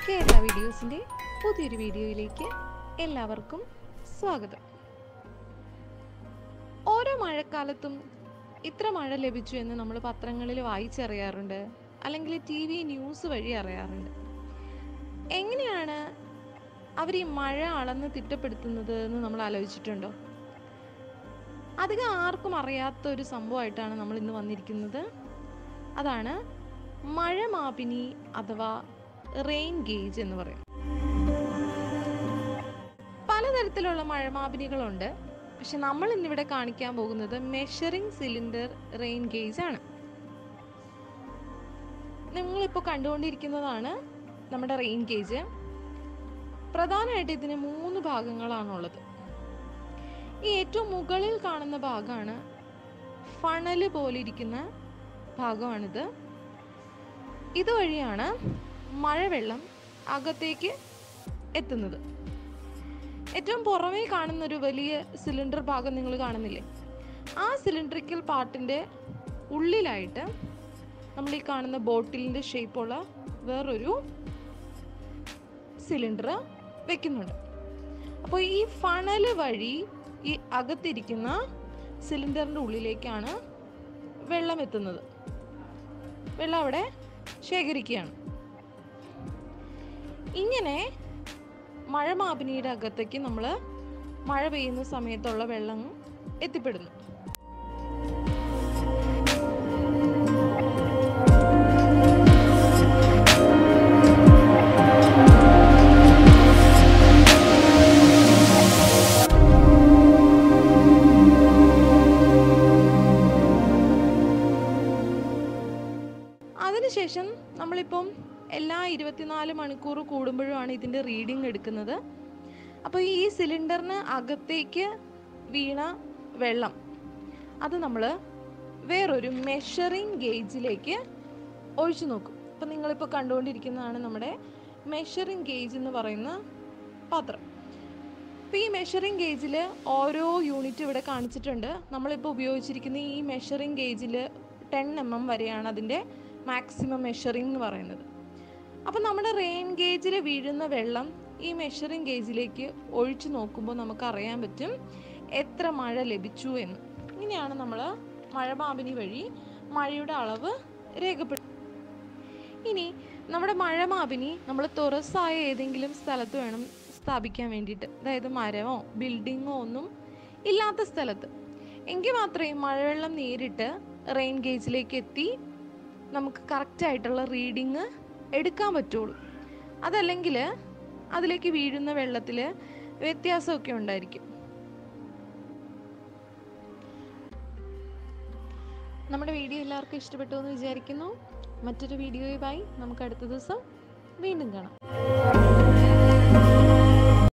കേരള വീഡിയോസിൻ്റെ പുതിയൊരു വീഡിയോയിലേക്ക് എല്ലാവർക്കും സ്വാഗതം ഓരോ മഴക്കാലത്തും ഇത്ര മഴ ലഭിച്ചു എന്ന് നമ്മൾ പത്രങ്ങളിൽ വായിച്ചറിയാറുണ്ട് അല്ലെങ്കിൽ ടി വി ന്യൂസ് വഴി അറിയാറുണ്ട് എങ്ങനെയാണ് അവർ ഈ മഴ അളന്ന് തിട്ടപ്പെടുത്തുന്നത് എന്ന് നമ്മൾ ആലോചിച്ചിട്ടുണ്ടോ അധികം ആർക്കും അറിയാത്ത ഒരു സംഭവമായിട്ടാണ് നമ്മൾ ഇന്ന് വന്നിരിക്കുന്നത് അതാണ് മഴ മാപിനി അഥവാ റെയിൻ ഗേജ് എന്ന് പറയും പലതരത്തിലുള്ള മഴമാപിനികളുണ്ട് പക്ഷെ നമ്മൾ ഇന്നിവിടെ കാണിക്കാൻ പോകുന്നത് മെഷറിംഗ് സിലിണ്ടർ റെയിൻ ഗേജ് ആണ് നിങ്ങളിപ്പോൾ കണ്ടുകൊണ്ടിരിക്കുന്നതാണ് നമ്മുടെ റെയിൻ ഗേജ് പ്രധാനമായിട്ട് ഇതിന് മൂന്ന് ഭാഗങ്ങളാണുള്ളത് ഈ ഏറ്റവും മുകളിൽ കാണുന്ന ഭാഗമാണ് ഫണല് പോലെ ഇരിക്കുന്ന ഭാഗമാണിത് ഇതുവഴിയാണ് മഴവെള്ളം അകത്തേക്ക് എത്തുന്നത് ഏറ്റവും പുറമേ കാണുന്ന ഒരു വലിയ സിലിണ്ടർ ഭാഗം നിങ്ങൾ കാണുന്നില്ലേ ആ സിലിണ്ടറിക്കൽ പാർട്ടിൻ്റെ ഉള്ളിലായിട്ട് നമ്മൾ ഈ കാണുന്ന ബോട്ടിലിൻ്റെ ഷേപ്പുള്ള വേറൊരു സിലിണ്ടർ വെക്കുന്നുണ്ട് അപ്പോൾ ഈ ഫണല് വഴി ഈ അകത്തിരിക്കുന്ന സിലിണ്ടറിൻ്റെ ഉള്ളിലേക്കാണ് വെള്ളം എത്തുന്നത് വെള്ളം അവിടെ ശേഖരിക്കുകയാണ് ഇങ്ങനെ മഴ മാപിനിയുടെ അകത്തേക്ക് നമ്മൾ മഴ പെയ്യുന്ന സമയത്തുള്ള വെള്ളം എത്തിപ്പെടുന്നു അതിനുശേഷം നമ്മളിപ്പം എല്ലാ ഇരുപത്തിനാല് മണിക്കൂർ കൂടുമ്പോഴുമാണ് ഇതിൻ്റെ റീഡിംഗ് എടുക്കുന്നത് അപ്പോൾ ഈ സിലിണ്ടറിന് അകത്തേക്ക് വീണ വെള്ളം അത് നമ്മൾ വേറൊരു മെഷറിംഗ് ഗേജിലേക്ക് ഒഴിച്ചു നോക്കും അപ്പം നിങ്ങളിപ്പോൾ കണ്ടുകൊണ്ടിരിക്കുന്നതാണ് നമ്മുടെ മെഷറിംഗ് ഗേജ് എന്ന് പറയുന്ന പാത്രം അപ്പോൾ ഈ മെഷറിംഗ് ഗേജിൽ ഓരോ യൂണിറ്റ് ഇവിടെ കാണിച്ചിട്ടുണ്ട് നമ്മളിപ്പോൾ ഉപയോഗിച്ചിരിക്കുന്ന ഈ മെഷറിംഗ് ഗേജിൽ ടെൻ എം എം വരെയാണ് അതിൻ്റെ മാക്സിമം മെഷറിംഗ് എന്ന് പറയുന്നത് അപ്പോൾ നമ്മുടെ റെയിൻ ഗേജിൽ വീഴുന്ന വെള്ളം ഈ മെഷറിംഗ് ഗേജിലേക്ക് ഒഴിച്ചു നോക്കുമ്പോൾ നമുക്ക് അറിയാൻ പറ്റും എത്ര മഴ ലഭിച്ചു എന്ന് ഇങ്ങനെയാണ് നമ്മൾ മഴമാപിനി വഴി മഴയുടെ അളവ് രേഖപ്പെടുത്തുന്നത് ഇനി നമ്മുടെ മഴമാപിനി നമ്മൾ തുറസായ ഏതെങ്കിലും സ്ഥലത്ത് വേണം സ്ഥാപിക്കാൻ വേണ്ടിയിട്ട് അതായത് മരമോ ബിൽഡിങ്ങോ ഒന്നും ഇല്ലാത്ത സ്ഥലത്ത് എങ്കിൽ മാത്രമേ മഴവെള്ളം നേരിട്ട് റെയിൻ ഗേജിലേക്ക് എത്തി നമുക്ക് കറക്റ്റ് ആയിട്ടുള്ള റീഡിങ് എടുക്കാൻ പറ്റുള്ളൂ അതല്ലെങ്കിൽ അതിലേക്ക് വീഴുന്ന വെള്ളത്തിൽ വ്യത്യാസമൊക്കെ ഉണ്ടായിരിക്കും നമ്മുടെ വീഡിയോ എല്ലാവർക്കും ഇഷ്ടപ്പെട്ടു എന്ന് വിചാരിക്കുന്നു മറ്റൊരു വീഡിയോയുമായി നമുക്ക് അടുത്ത ദിവസം വീണ്ടും കാണാം